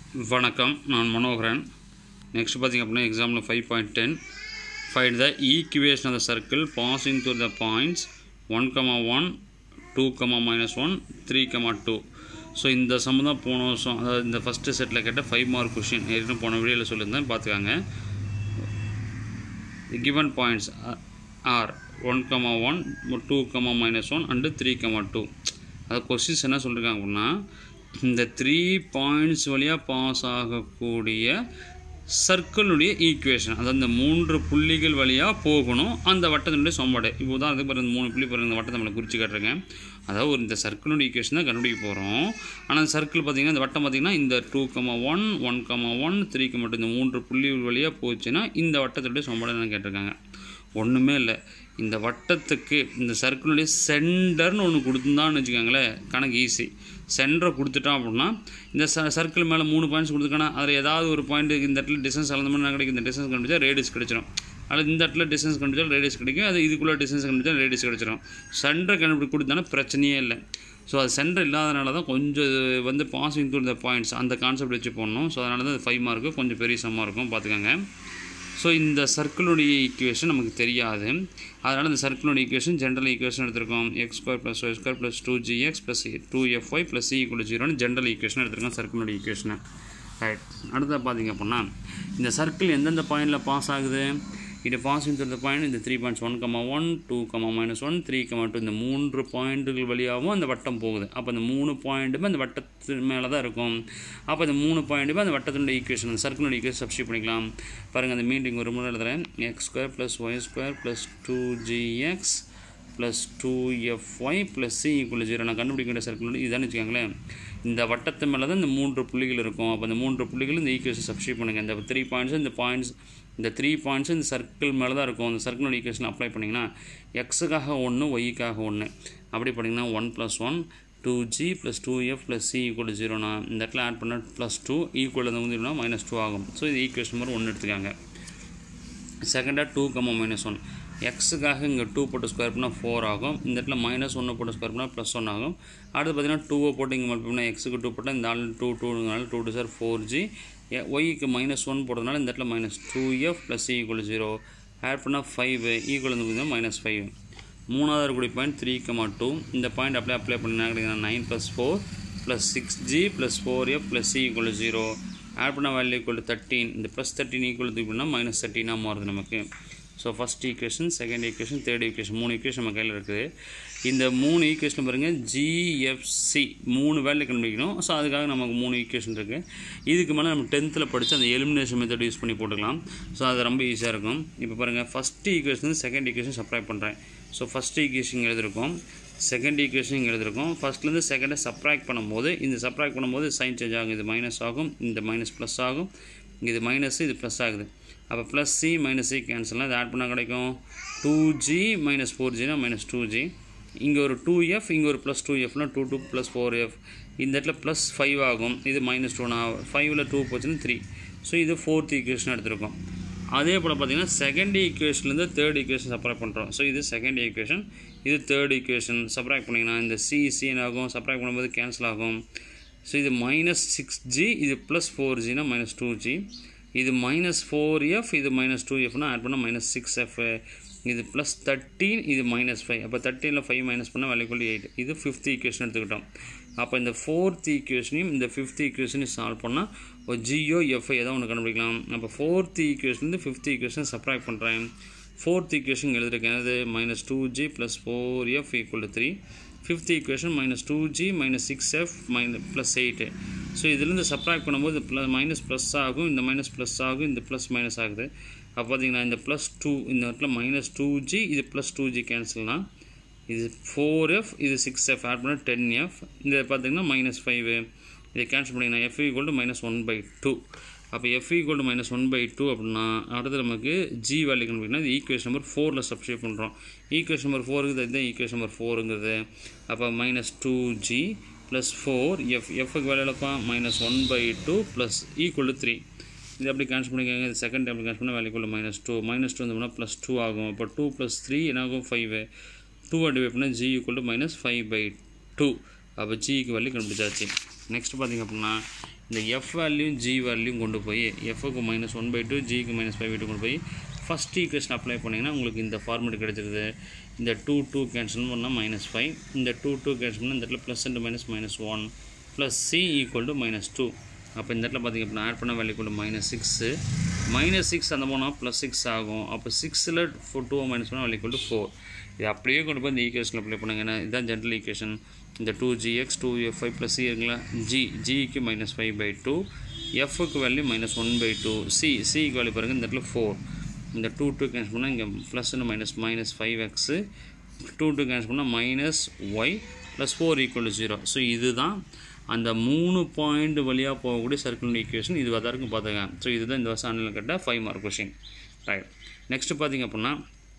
வணக்கம் நான் மனோகரன் நெக்ஸ்ட் பார்த்திங்க அப்படின்னா example five point ten find the equation of the circle passing through the points one comma one two comma minus one three comma two so இந்த sum தான் போன வருஷம் அதாவது இந்த ஃபஸ்ட்டு செட்டில் கேட்ட ஃபைவ் மார்க் கொஷின் ஏற்கனவே போன வீடியோவில் சொல்லியிருந்தேன் பார்த்துக்காங்க given points are one comma one two comma minus one and three comma two அது கொஸ்டின்ஸ் என்ன சொல்லியிருக்காங்க அப்படின்னா இந்த த்ரீ பாயிண்ட்ஸ் வழியாக பாஸ் ஆகக்கூடிய சர்க்கிளுடைய ஈக்குவேஷன் அதாவது இந்த மூன்று புள்ளிகள் வழியாக போகணும் அந்த வட்டத்தினுடைய சமன்பாடு இப்போ உதாரணத்துக்கு பாருங்க இந்த மூணு புள்ளி பாருங்க இந்த வட்டத்தை நம்மளை குறித்து காட்டுறேங்க அதாவது ஒரு இந்த சர்க்கிளுடைய ஈக்குவேஷன் தான் கண்டுபிடிக்க போகிறோம் ஆனால் அந்த சர்க்கிள் பார்த்திங்கன்னா இந்த வட்டம் பார்த்திங்கன்னா இந்த two comma one one comma one three comma two இந்த மூன்று புள்ளிகள் வழியாக போச்சுன்னா இந்த வட்டத்தினுடைய சமன்பாடு என்ன கேட்டிருக்காங்க ஒன்றுமே இல்லை இந்த வட்டத்துக்கு இந்த சர்க்கிளுடைய சென்டர்னு ஒன்று கொடுத்துருந்தான்னு வச்சுக்கோங்களேன் கணக்கு ஈஸி சென்டரை கொடுத்துட்டோம் அப்படின்னா இந்த ச சர்க்கிள் மேலே மூணு பாயிண்ட்ஸ் கொடுத்துருக்கானா அதில் ஏதாவது ஒரு பாயிண்ட் இந்த இடத்துல டிஸ்டன்ஸ் அளந்த மாதிரி கிடைக்கும் இந்த டிஸ்டன்ஸ் கண்டுபிடிச்சா ரேடியஸ் கிடைச்சிடும் அல்லது இந்த இடத்துல டிஸ்டன்ஸ் கண்டுபிடிச்சா ரேடியஸ் கிடைக்கும் அது இதுக்குள்ளே டிஸ்டன்ஸ் கண்டுபிடிச்சா ரேடியஸ் கிடைச்சிடும் சென்டரை கண்டுபிடி கொடுத்தானா பிரச்சனையே இல்லை ஸோ அது சென்டர் இல்லாதனால தான் கொஞ்சம் இது வந்து பாசிங் த்ரூ த பாயிண்ட்ஸ் அந்த கான்செப்ட் வச்சு போடணும் ஸோ அதனால தான் ஃபைவ் மார்க்கு கொஞ்சம் பெரிய சம்மாக இருக்கும் பார்த்துக்கோங்க ஸோ இந்த சர்க்கிளுடைய ஈக்குவேஷன் நமக்கு தெரியாது அதனால் இந்த சர்க்கிளுடைய ஈக்குவேஷன் ஜென்ரல் ஈக்குவேஷன் எடுத்திருக்கோம் x square plus Y square plus two g x plus two f y plus c equal ஜீரோன்னு ஜென்ரல் ஈக்குவேஷன் எடுத்திருக்கோம் சர்க்கிளுடைய ஈக்குவேஷனை ரைட் அடுத்தது பார்த்தீங்க அப்படின்னா இந்த சர்க்கிள் எந்தெந்த பாயிண்டில் பாஸ் ஆகுது இது பாசிங் த்ரூ த பாயிண்ட் இந்த three points one comma one two comma minus one three comma two இந்த மூன்று பாயிண்ட்டுகள் வழியாகவும் அந்த வட்டம் போகுது அப்போ இந்த மூணு பாயிண்ட்டுமே அந்த வட்டத்து மேலே தான் இருக்கும் அப்போ இந்த மூணு பாயிண்ட்டுமே அந்த வட்டத்தினுடைய ஈக்குவேஷன் அந்த சர்க்கிளுடைய ஈக்குவேஷன் சப்ஸ்டியூட் பண்ணிக்கலாம் பாருங்கள் அந்த மீட்டிங் ஒரு முறை எழுதுறேன் x square plus Y square plus two g x plus two f y plus c equal zero நான் கண்டுபிடிக்க வேண்டிய சர்க்கிள் இதான்னு வச்சுக்கோங்களேன் இந்த வட்டத்து மேலே தான் இந்த மூன்று புள்ளிகள் இருக்கும் அப்போ இந்த மூன்று புள்ளிகள் இந்த ஈக்குவேஷன் சப்ஸ்டியூட் பண்ணுங்கள் இந்த த்ரீ பாயிண்ட்ஸ் இந்த பாயிண்ட்ஸ் இந்த த்ரீ பாயிண்ட்ஸ் இந்த சர்க்கிள் மேலே தான் இருக்கும் அந்த சர்க்கிளோட ஈக்குவேஷன் அப்ளை பண்ணிங்கன்னா எக்ஸுக்காக ஒன்று ஒய்க்காக ஒன்று அப்படி பண்ணிங்கன்னா one plus one two g plus two f plus c equal ஜீரோனா இந்த இடத்துல ஆட் பண்ணால் ப்ளஸ் டூ ஈக்குவல் வந்து மைனஸ் டூ ஆகும் ஸோ இது ஈக்குவேஷன் மாதிரி ஒன்று எடுத்துக்காங்க செகண்டாக டூ கம்மா மைனஸ் ஒன் எக்ஸுக்காக இங்கே டூ போட்டு ஸ்கொயர் பண்ணால் ஃபோர் ஆகும் இந்த இடத்துல மைனஸ் ஒன்று போட்டு ஸ்கொயர் பண்ணால் ப்ளஸ் ஒன் ஆகும் அடுத்து பார்த்தீங்கன்னா டூவை போட்டு இங்கே மல்டிபிள் பண்ணால் எக்ஸுக்கு டூ போட்டால் இந்த ஆள் டூ டூனால டூ டூ சார் ஃபோர் ஜி ஒய்க்கு மைனஸ் ஒன் போடுறதுனால இந்த இடத்துல minus two f plus equal zero add பண்ணால் ஃபைவ் ஈக்குவல் வந்து மைனஸ் ஃபைவ் மூணாவது இருக்கக்கூடிய பாயிண்ட் த்ரீ கமா டூ இந்த பாயிண்ட் அப்படியே அப்ளை பண்ணினா கிடையாது nine plus four plus six g plus four f plus c equal zero add பண்ண value equal thirteen இந்த ப்ளஸ் தேர்ட்டின் ஈக்குவல் தூக்கினா மைனஸ் தேர்ட்டினாக மாறுது நமக்கு so first equation second equation third equation மூணு ஈக்குவேஷன் நம்ம கையில் இருக்குது இந்த மூணு ஈக்குவேஷன் பாருங்கள் ஜிஎஃப்சி மூணு வேல்யூ கண்டுபிடிக்கணும் ஸோ அதுக்காக நமக்கு மூணு ஈக்குவேஷன் இருக்குது இதுக்கு மேலே நம்ம டென்த்தில் படித்து அந்த எலிமினேஷன் மெத்தட் யூஸ் பண்ணி போட்டுக்கலாம் ஸோ அது ரொம்ப ஈஸியாக இருக்கும் இப்போ பாருங்கள் ஃபஸ்ட் ஈக்குவேஷன் செகண்ட் ஈக்குவேஷன் சப்ரை பண்ணுறேன் ஸோ ஃபஸ்ட் ஈக்குவேஷன் எழுதிருக்கோம் செகண்ட் ஈக்குவேஷன் இங்கே எழுதிருக்கோம் ஃபஸ்ட்லேருந்து செகண்டை சப்ராக்ட் பண்ணும்போது இந்த சப்ராக்ட் பண்ணும்போது சைன் சேஞ்ச் ஆகும் இது மைனஸ் ஆகும் இந்த மைனஸ் ப்ளஸ் ஆகும் இது மைனஸ் இது ப்ளஸ் ஆகுது அப்போ ப்ளஸ் சி மைனஸ் சி கேன்சல்லாம் இது ஆட் பண்ணால் கிடைக்கும் டூ ஜி மைனஸ் ஃபோர் ஜினா மைனஸ் டூ ஜி இங்கே ஒரு டூ எஃப் இங்கே ஒரு ப்ளஸ் டூ எஃப்னா two two plus four f இந்த இடத்துல ப்ளஸ் ஃபைவ் ஆகும் இது மைனஸ் டூனா ஃபைவ்ல டூ போச்சுன்னா த்ரீ ஸோ இது ஃபோர்த் ஈக்குவேஷன் எடுத்திருக்கோம் அதே போல் பார்த்தீங்கன்னா செகண்ட் ஈக்குவேஷன்லேருந்து தேர்ட் ஈக்குவேஷன் சப்ராக்ட் பண்ணுறோம் ஸோ இது செகண்ட் ஈக்குவேஷன் இது தேர்ட் ஈக்குவேஷன் சப்ராக்ட் பண்ணிங்கன்னா இந்த சி சின்னு ஆகும் சப்ராக்ட் பண்ணும்போது கேன்சல் ஆகும் ஸோ இது மைனஸ் சிக்ஸ் ஜி இது ப்ளஸ் ஃபோர் ஜினா மைனஸ் டூ ஜி இது மைனஸ் ஃபோர் எஃப் இது மைனஸ் டூ எஃப்னா ஆட் பண்ணால் மைனஸ் சிக்ஸ் எஃப் இது ப்ளஸ் தேர்ட்டீன் இது மைனஸ் ஃபைவ் அப்போ தேர்ட்டீனில் ஃபைவ் மைனஸ் பண்ணால் வேலைக்குள்ளே எயிட் இது ஃபிஃப்த் ஈக்குவேஷன் எடுத்துக்கிட்டோம் அப்போ இந்த ஃபோர்த் ஈக்குவேஷனையும் இந்த ஃபிஃப்த் ஈக்குவேஷனையும் சால்வ் பண்ணால் ஒரு ஜியோ எஃப்ஐ ஏதோ ஒன்று கண்டுபிடிக்கலாம் அப்போ ஃபோர்த் ஈக்குவேஷன்லேருந்து ஃபிஃப்த் ஈக்குவேஷன் சப்ராக்ட் பண்ணுறேன் ஃபோர்த் ஈக்குவேஷன் எழுதிருக்கேன் அது minus two g plus four f equal to three fifth equation minus two g minus six f minus plus eight so இதுலேருந்து சப்ராக்ட் பண்ணும்போது ப்ளஸ் மைனஸ் ப்ளஸ் ஆகும் இந்த minus plus ஆகும் இந்த plus minus ஆகுது அப்போ பார்த்தீங்கன்னா இந்த ப்ளஸ் டூ இந்த இடத்துல மைனஸ் டூ ஜி இது ப்ளஸ் டூ ஜி கேன்சல்னா இது ஃபோர் எஃப் இது சிக்ஸ் எஃப் ஆட் பண்ணால் டென் எஃப் இந்த பார்த்தீங்கன்னா மைனஸ் ஃபைவ் இதை கேன்சல் பண்ணிங்கன்னா f equal to minus one by two அப்போ f equal to minus one by two அப்படின்னா அடுத்து நமக்கு ஜி வேல்யூ கண்டுபிடிக்கணும் இது ஈக்குவேஷன் நம்பர் ஃபோரில் சப்ஸ்டியூட் பண்ணுறோம் ஈக்குவேஷன் நம்பர் ஃபோருக்கு இதுதான் ஈக்குவேஷன் நம்பர் ஃபோருங்கிறது அப்போ minus two g plus four F எஃப்க்கு வேலை எழுப்பா minus one by two plus equal to three இது அப்படி கேன்சல் பண்ணிக்கோங்க இது செகண்ட் டைம் கேன்சல் பண்ணால் வேலைக்குள்ள மைனஸ் டூ மைனஸ் டூ வந்தோம்னா ப்ளஸ் டூ ஆகும் அப்போ டூ ப்ளஸ் த்ரீ என்ன ஆகும் ஃபைவ் டூ டிவைட் பண்ணால் g equal to minus five by two அப்போ ஜிக்கு வேல்யூ கண்டுபிடிச்சாச்சு நெக்ஸ்ட் பார்த்திங்க அப்படின்னா இந்த எஃப் வேல்யூயும் ஜி வேல்யூயும் கொண்டு போய் எஃப்க்கு மைனஸ் ஒன் பை டூ ஜிக்கு மைனஸ் ஃபைவ் பை டூ கொண்டு போய் ஃபஸ்ட் ஈக்குவேஷன் அப்ளை பண்ணிங்கன்னா உங்களுக்கு இந்த ஃபார்மேட் கிடச்சிருது இந்த டூ டூ கேன்சல் பண்ணால் மைனஸ் ஃபைவ் இந்த டூ டூ கேன்சல் பண்ணால் இந்த இடத்துல plus and minus minus one plus c equal to minus two அப்போ இந்த இடத்துல பார்த்திங்க அப்படின்னா ஆட் பண்ண value equal minus six minus six அந்த போனால் ப்ளஸ் சிக்ஸ் ஆகும் அப்போ சிக்ஸில் ஃபோர் டூ மைனஸ் பண்ணால் வேல்யூ ஈக்குவல் டு ஃபோர் இது அப்படியே கொண்டு போய் இந்த ஈக்குவேஷன் அப்ளை பண்ணுங்க ஏன்னா இதுதான் ஜென்ரல் ஈக்குவேஷன் இந்த two g x two f five plus c இருக்குங்களா ஜி ஜிக்கு மைனஸ் ஃபைவ் பை டூ எஃப்க்கு value minus one by two c சிக்கு வேல்யூ பாருங்கள் இந்த இடத்துல ஃபோர் இந்த டூ டூ கேன்சல் பண்ணால் இங்கே ப்ளஸ்னு minus minus five x two two cancel பண்ணால் minus y plus four equal to zero so இதுதான் அந்த மூணு பாயிண்ட் வழியாக போகக்கூடிய சர்க்கிள் ஈக்குவேஷன் இது தான் இருக்கும் பார்த்துங்க ஸோ இதுதான் இந்த வருஷம் ஆன்லைனில் கேட்ட five mark question right next பார்த்திங்க அப்படின்னா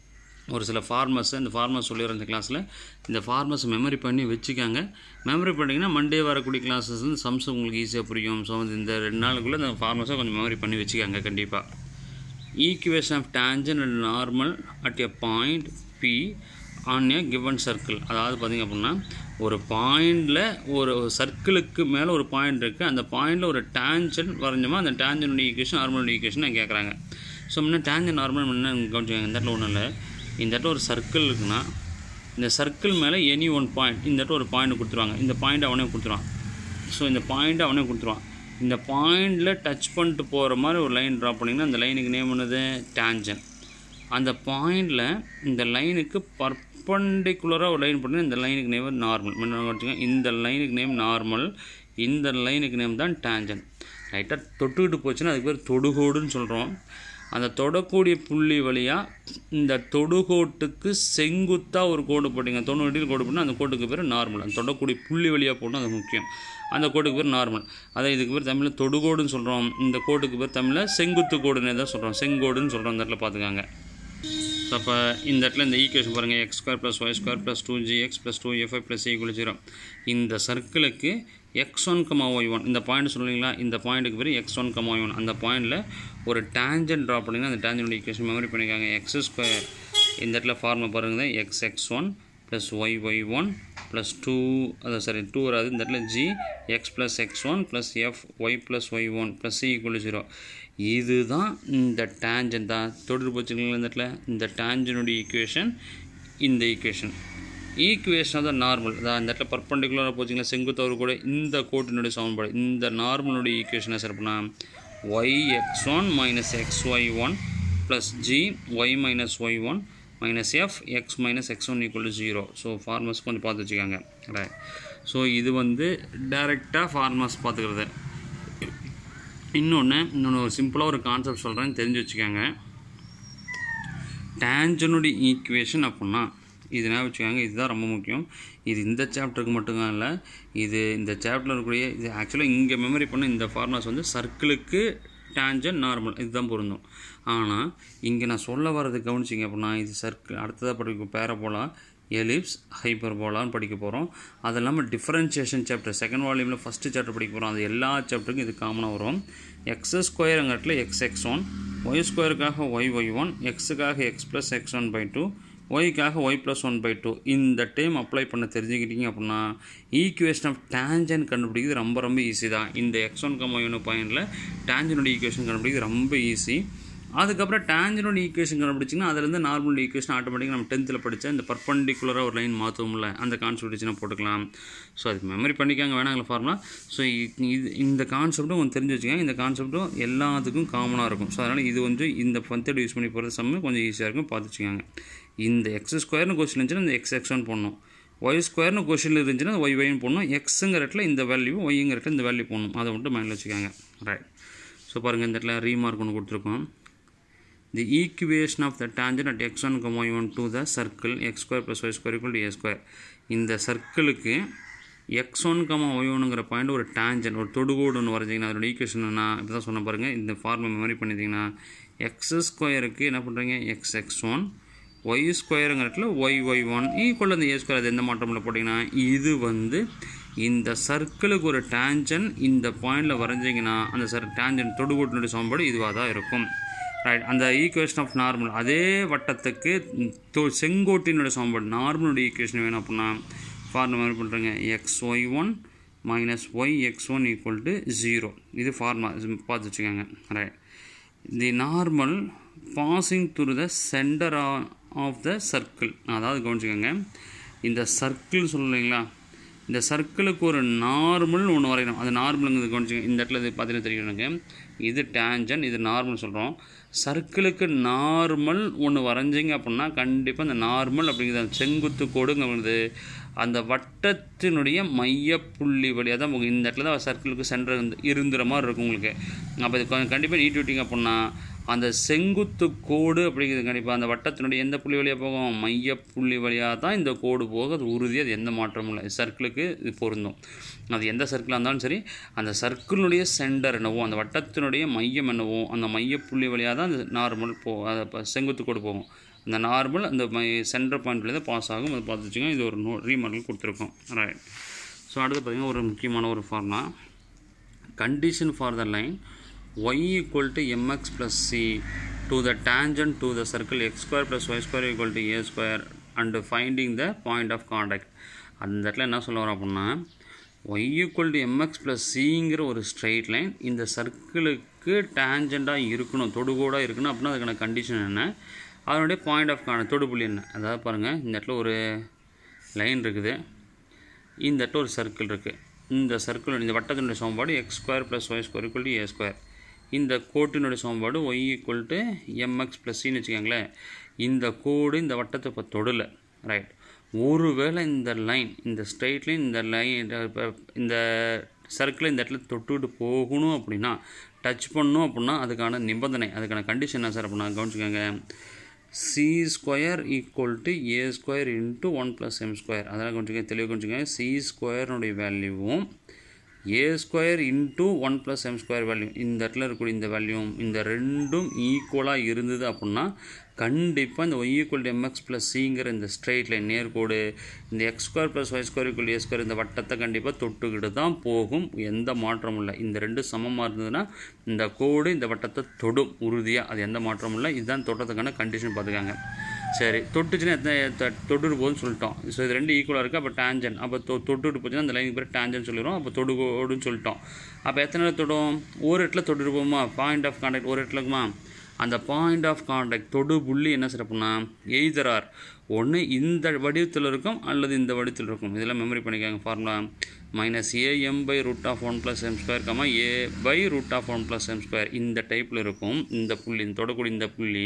ஒரு சில ஃபார்மர்ஸ் இந்த ஃபார்மர்ஸ் சொல்லிடுற இந்த கிளாஸில் இந்த ஃபார்மர்ஸ் மெமரி பண்ணி வச்சுக்காங்க மெமரி பண்ணிங்கன்னா மண்டே வரக்கூடிய கிளாஸஸ் வந்து சம்ஸ் உங்களுக்கு ஈஸியாக புரியும் ஸோ இந்த ரெண்டு நாளுக்குள்ளே இந்த ஃபார்மர்ஸை கொஞ்சம் மெமரி பண்ணி வச்சுக்காங்க கண்டிப்பாக equation of tangent and normal at a point P on a given circle அதாவது பார்த்திங்க அப்படின்னா ஒரு பாயிண்டில் ஒரு சர்க்கிளுக்கு மேலே ஒரு பாயிண்ட் இருக்குது அந்த பாயிண்டில் ஒரு டேஞ்சன் வரைஞ்சோமா அந்த டேஞ்சனுடைய ஈக்குவேஷன் நார்மலுடைய ஈக்குவேஷன் கேட்குறாங்க ஸோ முன்னே டேஞ்சன் நார்மல் முன்னே கவனிச்சுக்கோங்க இந்த இடத்துல ஒன்றும் இல்லை இந்த இடத்துல ஒரு சர்க்கிள் இருக்குன்னா இந்த சர்க்கிள் மேலே எனி ஒன் பாயிண்ட் இந்த இடத்துல ஒரு பாயிண்ட் கொடுத்துருவாங்க இந்த பாயிண்ட் அவனே கொடுத்துருவான் ஸோ இந்த பாயிண்ட் அவனே கொடுத்துருவான் இந்த பாயிண்டில் டச் பண்ணிட்டு போகிற மாதிரி ஒரு லைன் ட்ரா பண்ணிங்கன்னா அந்த லைனுக்கு நேம் என்னது டேஞ்சன் அந்த பாயிண்டில் இந்த லைனுக்கு பர்பண்டிகுலராக ஒரு லைன் பண்ணி இந்த லைனுக்கு நேம் நார்மல் வச்சுக்கோங்க இந்த லைனுக்கு நேம் நார்மல் இந்த லைனுக்கு நேம் தான் டேஞ்சன் லைட்டாக தொட்டுக்கிட்டு போச்சுன்னா அதுக்கு பேர் தொடுகோடுன்னு சொல்கிறோம் அந்த தொடக்கூடிய புள்ளி வழியாக இந்த தொடுகோட்டுக்கு செங்குத்தாக ஒரு கோடு போட்டிங்க தொண்ணூறு டிகிரி கோடு போட்டால் அந்த கோட்டுக்கு பேர் நார்மல் அந்த தொடக்கூடிய புள்ளி வழியாக போடணும் அது முக்கியம் அந்த கோட்டுக்கு பேர் நார்மல் அதை இதுக்கு பேர் தமிழில் தொடுகோடுன்னு சொல்கிறோம் இந்த கோட்டுக்கு பேர் தமிழில் செங்குத்து கோடுன்னு தான் சொல்கிறோம் செங்கோடுன்னு சொல்கிறோம் இந்த இடத்துல பார்த்துக்காங்க ஸோ அப்போ இந்த இடத்துல இந்த ஈக்குவேஷன் பாருங்கள் x square plus Y square plus two g x plus two f y plus equal zero இந்த சர்க்கிளுக்கு X one comma y one இந்த பாயிண்ட் சொல்லுவீங்களா இந்த பாயிண்ட்டுக்கு பேர் x one comma y one அந்த பாயிண்டில் ஒரு டேஞ்சன் ட்ரா பண்ணிங்கன்னா அந்த டேஞ்சனோட ஈக்குவேஷன் மெமரி பண்ணிக்காங்க எக்ஸ் ஸ்கொயர் இந்த இடத்துல ஃபார்மை பாருங்கள் x X one plus y Y one plus two அது சரி டூ வராது இந்த இடத்துல G x plus X one plus f y plus y one plus c equal zero இதுதான் இந்த டேஞ்சன் தான் தொடர்பு வச்சுக்கலாம் இந்த இடத்துல இந்த டேஞ்சனுடைய ஈக்குவேஷன் இந்த ஈக்குவேஷன் ஈக்குவேஷன் தான் நார்மல் அதான் இந்த இடத்துல பர்பண்டிகுலராக போச்சிங்களா செங்குத்தவர் கூட இந்த கோட்டினுடைய சமன்பாடு இந்த நார்மலுடைய ஈக்குவேஷனை சார் பண்ணால் y X one minus x Y one plus g y minus y one minus f x minus x one equal to zero so ஃபார்மர்ஸ் கொஞ்சம் பார்த்து வச்சுக்காங்க ரைட் ஸோ இது வந்து டைரெக்டாக ஃபார்மர்ஸ் பார்த்துக்கிறது இன்னொன்று இன்னொன்று ஒரு சிம்பிளாக ஒரு கான்செப்ட் சொல்கிறேன் தெரிஞ்சு வச்சுக்கோங்க டேஞ்சனுடைய ஈக்குவேஷன் அப்படின்னா இது என்ன வச்சுக்கோங்க இதுதான் ரொம்ப முக்கியம் இது இந்த சாப்டருக்கு மட்டும்தான் இல்லை இது இந்த சாப்டரில் இருக்கக்கூடிய இது ஆக்சுவலாக இங்கே மெமரி பண்ண இந்த ஃபார்முலாஸ் வந்து சர்க்கிளுக்கு டேஞ்சன் நார்மல் இதுதான் பொருந்தும் ஆனால் இங்கே நான் சொல்ல வர்றது கவனிச்சிங்க அப்படின்னா இது சர்க்கிள் அடுத்ததாக படிக்க பேரபோலா எலிப்ஸ் ஹைப்பர்போலான்னு படிக்க போகிறோம் அது இல்லாமல் டிஃப்ரென்ஷியேஷன் சாப்டர் செகண்ட் வால்யூமில் ஃபஸ்ட்டு சாப்டர் படிக்க போகிறோம் அது எல்லா சாப்டருக்கும் இது காமனாக வரும் எக்ஸ் ஸ்கொயருங்கிறதுல எக்ஸ் எக்ஸ் ஒன் ஒய் ஸ்கொயருக்காக ஒய் ஒய் ஒன் எக்ஸுக்காக X plus X one by two ஒய்க்காக Y plus one by two இந்த டைம் அப்ளை பண்ண தெரிஞ்சுக்கிட்டீங்க அப்படின்னா ஈக்குவேஷன் ஆஃப் டேஞ்சன் கண்டுபிடிக்கிறது ரொம்ப ரொம்ப ஈஸி தான் இந்த X one comma Y one பாயிண்டில் டேஞ்சனோட ஈக்குவேஷன் கண்டுபிடிக்கிறது ரொம்ப ஈஸி அதுக்கப்புறம் டேஞ்சனோட ஈக்குவேஷன் கண்டுபிடிச்சிங்கன்னா அதுலேருந்து நார்மல் ஈக்குவேஷன் ஆட்டோமேட்டிக்காக நம்ம டென்த்தில் படித்த இந்த பர்பண்டிகுலராக ஒரு லைன் மாற்றுவோம்ல அந்த கான்செப்ட் போட்டுக்கலாம் ஸோ அது மெமரி பண்ணிக்காங்க வேணாங்களா ஃபார்முலா ஸோ இது இந்த கான்செப்ட்டும் கொஞ்சம் தெரிஞ்சு வச்சுக்கோங்க இந்த கான்செப்ட்டும் எல்லாத்துக்கும் காமனாக இருக்கும் ஸோ அதனால் இது வந்து இந்த பந்தேடு யூஸ் பண்ணி போகிறது சம்மு கொஞ்சம் ஈஸியாக இருக்கும் பார்த்து வச்சுக்கோங்க இந்த எக்ஸ் ஸ்கொயர்னு கொஸ்டின் இருந்துச்சுன்னா இந்த எக்ஸ் எக்ஸ் ஒன் போடணும் ஒய் ஸ்கொயர்னு கொஸ்டின் இருந்துச்சுன்னா ஒய் ஒய்னு போடணும் எக்ஸுங்கிற இடத்துல இந்த வேல்யூ ஒய்ங்கிற இடத்துல இந்த வேல்யூ போடணும் அதை மட்டும் மைண்டில் வச்சுக்கோங்க ரைட் ஸோ பாருங்கள் இந்த இடத்துல ரீமார்க் ஒன்று கொடுத்துருக்கோம் the equation of the tangent at x1 comma y1 to the circle x square plus y square equal to a square இந்த சர்க்கிளுக்கு எக்ஸ் ஒன் கமா ஒய் ஒன்னுங்கிற பாயிண்ட் ஒரு டேஞ்சன் ஒரு தொடுகோடு ஒன்று வரைஞ்சிங்கன்னா அதோட ஈக்குவேஷன் என்ன இப்படி தான் சொன்ன பாருங்கள் இந்த ஃபார்மை மெமரி பண்ணிட்டீங்கன்னா எக்ஸ் ஸ்கொயருக்கு என்ன பண்ணுறீங்க எக்ஸ் எக்ஸ் ஒன் ஒய் ஸ்கொயருங்கிறதுல ஒய் ஒய் ஒன் ஈக்குவல் அந்த ஏ ஸ்கொயர் அது எந்த மாற்றமில் போட்டிங்கன்னா இது வந்து இந்த சர்க்கிளுக்கு ஒரு டேஞ்சன் இந்த பாயிண்டில் வரைஞ்சிங்கன்னா அந்த சர் டேஞ்சன் தொடுகோட்டினுடைய சமன்பாடு இதுவாக தான் இருக்கும் ரைட் அந்த ஈக்குவேஷன் ஆஃப் நார்மல் அதே வட்டத்துக்கு தொ செங்கோட்டினோட சமன்பாடு நார்மலோட ஈக்குவேஷன் வேணும் அப்படின்னா ஃபார்முலா மாதிரி பண்ணுறேங்க X Y one minus Y X one equal to zero இது ஃபார்மா பார்த்து வச்சுக்கோங்க right the normal passing through the centre of the circle அதாவது கவனிச்சுக்கோங்க இந்த சர்க்கிள் சொல்லுங்களா இந்த சர்க்கிளுக்கு ஒரு நார்மல் ஒன்று வரையணும் அது நார்மலுங்கிறது கவனிச்சுங்க இந்த இடத்துல இது பார்த்தீங்கன்னா தெரியும் எனக்கு இது டேஞ்சன் இது நார்மல் சொல்கிறோம் சர்க்கிளுக்கு நார்மல் ஒன்று வரைஞ்சிங்க அப்படின்னா கண்டிப்பாக அந்த நார்மல் அப்படிங்கிறது அந்த செங்குத்து கோடுங்கிறது அந்த வட்டத்தினுடைய மையப்புள்ளி வழியாக தான் உங்களுக்கு இந்த இடத்துல தான் சர்க்கிளுக்கு சென்டர் இருந்து இருந்துற மாதிரி இருக்கும் உங்களுக்கு அப்போ இது கொஞ்சம் கண்டிப்பாக நீட்டி விட்டிங்க அப்படின்னா அந்த செங்குத்து கோடு அப்படிங்கிறது கண்டிப்பாக அந்த வட்டத்தினுடைய எந்த புள்ளி வழியாக போகும் மையப்புள்ளி வழியாக தான் இந்த கோடு போக அது உறுதி அது எந்த மாற்றமும் இல்லை சர்க்கிளுக்கு இது பொருந்தும் அது எந்த சர்க்கிளாக இருந்தாலும் சரி அந்த சர்க்கிளுடைய சென்டர் என்னவோ அந்த வட்டத்தினுடைய மையம் என்னவோ அந்த மையப்புள்ளி வழியாக தான் அந்த நார்மல் போ அது இப்போ செங்குத்து கோடு போகும் அந்த நார்மல் அந்த மை சென்டர் பாயிண்ட்லேயே தான் பாஸ் ஆகும் அது பார்த்து வச்சுக்கோங்க இது ஒரு நோ ரீமாடல் கொடுத்துருக்கோம் ரைட் ஸோ அடுத்து பார்த்திங்கன்னா ஒரு முக்கியமான ஒரு ஃபார்ம்னா condition for the line y equal to mx plus c to the tangent to the circle x square plus y square equal to a square and finding the point of contact அந்த இடத்துல என்ன சொல்ல வரோம் அப்படின்னா y equal to mx plus cங்கிற ஒரு straight line இந்த சர்க்கிளுக்கு டேஞ்சண்ட்டாக இருக்கணும் தொடுகோடாக இருக்கணும் அப்படின்னா அதுக்கான கண்டிஷன் என்ன அதனுடைய பாயிண்ட் ஆஃப் கான தொடுபுள்ளி என்ன அதாவது பாருங்கள் இந்த இடத்துல ஒரு லைன் இருக்குது இந்த இடத்துல ஒரு சர்க்கிள் இருக்குது இந்த சர்க்கிள் இந்த வட்டத்தினுடைய சமன்பாடு X square plus Y square equal to A square இந்த கோட்டினுடைய சமன்பாடு Y equal to M X plus சின்னு வச்சுக்கோங்களேன் இந்த கோடு இந்த வட்டத்தை இப்போ தொடலை ரைட் ஒருவேளை இந்த லைன் இந்த ஸ்ட்ரைட் லைன் இந்த லைன் இந்த சர்க்கிளை இந்த இடத்துல தொட்டுக்கிட்டு போகணும் அப்படின்னா டச் பண்ணணும் அப்படின்னா அதுக்கான நிபந்தனை அதுக்கான கண்டிஷன் என்ன சார் அப்படின்னா கவனிச்சுக்கோங்க C square equal to A square into one plus M square அதெல்லாம் கொஞ்சம் தெளிவாக கொஞ்சம் சி ஸ்கொயர்னுடைய வேல்யூவும் A square into one plus M square value இந்த இடத்துல இருக்கக்கூடிய இந்த வேல்யூ இந்த ரெண்டும் ஈக்குவலாக இருந்தது அப்படின்னா கண்டிப்பாக இந்த Y equal to M X plus சிங்கிற இந்த ஸ்ட்ரெயிட் லைன் நேர்கோடு இந்த X square plus Y square equal A square இந்த வட்டத்தை கண்டிப்பாக தொட்டுக்கிட்டு தான் போகும் எந்த மாற்றமும் இல்லை இந்த ரெண்டு சமமாக இருந்ததுன்னா இந்த கோடு இந்த வட்டத்தை தொடும் உறுதியாக அது எந்த மாற்றமும் இல்லை இதுதான் தொட்டத்துக்கான கண்டிஷன் பார்த்துக்காங்க சரி தொட்டுச்சுன்னா எத்தனை த- தொட்டுட்டு போகுதுன்னு சொல்லிட்டோம் ஸோ இது ரெண்டு ஈக்குவலாக இருக்குது அப்போ டேஞ்சன் அப்போ தொ தொட்டுட்டு போச்சுன்னா அந்த லைனுக்கு பேர் டேஞ்சன் சொல்லிடுவோம் அப்போ தொடுகோடுன்னு சொல்லிட்டோம் அப்போ எத்தனை இடத்துல தொடும் ஒரு இடத்துல தொட்டுட்டு போகுமா பாயிண்ட் ஆஃப் கான்டாக்ட் ஒரு இடத்துல இருக்குமா அந்த பாயிண்ட் ஆஃப் கான்டாக்ட் தொடு புள்ளி என்ன சிறப்புனா எய்தரார் ஒன்று இந்த வடிவத்தில் இருக்கும் அல்லது இந்த வடிவத்தில் இருக்கும் இதெல்லாம் மெமரி பண்ணிக்கோங்க formula minus A M by root of one plus M square comma A by root of one plus M square இந்த டைப்பில் இருக்கும் இந்த புள்ளி இந்த தொடக்கூடிய இந்த புள்ளி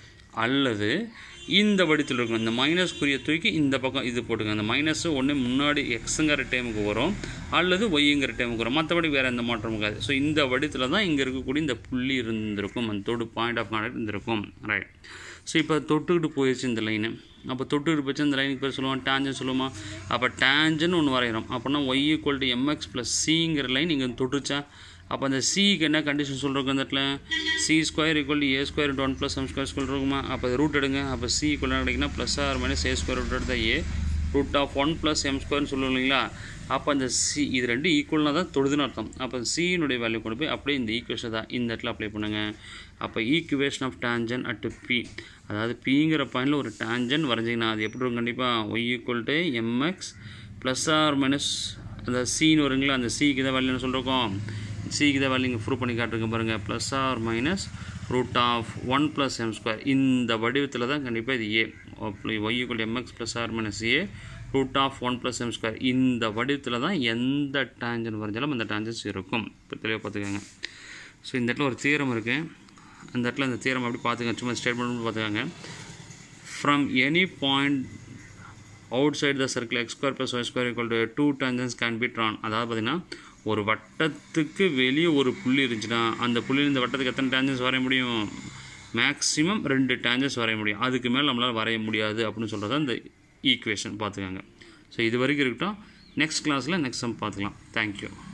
அல்லது இந்த வடித்தில் இருக்கும் இந்த மைனஸ் குறிய தூக்கி இந்த பக்கம் இது போட்டுங்க அந்த மைனஸ் ஒன்று முன்னாடி எக்ஸுங்கிற டைமுக்கு வரும் அல்லது ஒய்ங்கிற டைமுக்கு வரும் மற்றபடி வேறு எந்த மாற்றமும் இருக்காது ஸோ இந்த வடித்தில் தான் இங்கே இருக்கக்கூடிய இந்த புள்ளி இருந்திருக்கும் அந்த தொடு பாயிண்ட் ஆஃப் கான்டாக்ட் இருந்திருக்கும் ரைட் ஸோ இப்போ தொட்டுக்கிட்டு போயிடுச்சு இந்த லைனு அப்போ தொட்டுக்கிட்டு போச்சு இந்த லைனுக்கு பேர் சொல்லுவோம் டேஞ்சன் சொல்லுவோமா அப்போ டேஞ்சன் ஒன்று வரைகிறோம் அப்படின்னா Y equal to M X plus சிங்கிற லைன் இங்கே தொட்டுச்சா அப்போ அந்த சிக்கு என்ன கண்டிஷன் சொல்கிறோம் இந்த இடத்துல C square equal A square one plus M square சொல்கிறோமா அப்போ அது ரூட் எடுங்க அப்போ சி ஈக்குவல் என்ன கிடைக்குன்னா plus R minus A square root எடுத்தால் A root of one plus M ஸ்கொயர்னு சொல்லுவோம் இல்லைங்களா அப்போ அந்த சி இது ரெண்டு ஈக்குவல்னா தான் தொடுதுன்னு அர்த்தம் அப்போ சியினுடைய வேல்யூ கொண்டு போய் அப்படியே இந்த ஈக்குவேஷன் தான் இந்த இடத்துல அப்ளை பண்ணுங்கள் அப்போ equation of tangent at P அதாவது பிங்கிற பாயிண்டில் ஒரு டேஞ்சன் வரைஞ்சிங்கன்னா அது எப்படி இருக்கும் கண்டிப்பாக Y equal to M X plus R minus அந்த சின்னு வருங்களா அந்த சிக்கு தான் வேல்யூன்னு சொல்லிருக்கோம் சிக்கு தான் வேல்யூ இங்கே ப்ரூவ் பண்ணி காட்டுருங்க பாருங்கள் plus R minus root of one plus M square இந்த வடிவத்தில் தான் கண்டிப்பாக இது A Y equal M X plus R minus A root of one plus M square இந்த வடிவத்தில் தான் எந்த டேஞ்சன் வரைஞ்சாலும் அந்த டேஞ்சன்ஸ் இருக்கும் இப்போ தெளிவாக பார்த்துக்கோங்க ஸோ இந்த இடத்துல ஒரு தீரம் இருக்குது அந்த இடத்துல அந்த தீரம் அப்படி பார்த்துக்கங்க சும்மா ஸ்டேட்மெண்ட் பார்த்துக்கோங்க from any point outside the circle X square plus Y square equal to two tangents can be drawn அதாவது பார்த்தீங்கன்னா ஒரு வட்டத்துக்கு வெளியே ஒரு புள்ளி இருந்துச்சுன்னா அந்த புள்ளியில் இந்த வட்டத்துக்கு எத்தனை டேஞ்சன்ஸ் வரைய முடியும் மேக்ஸிமம் ரெண்டு டேஞ்சன்ஸ் வரைய முடியும் அதுக்கு மேலே நம்மளால் வரைய முடியாது அப்படின்னு சொல்கிறது அந்த ஈக்குவேஷன் பார்த்துக்கோங்க ஸோ இது வரைக்கும் இருக்கட்டும் நெக்ஸ்ட் கிளாஸில் நெக்ஸ்ட் சம் பார்த்துக்கலாம் தேங்க்யூ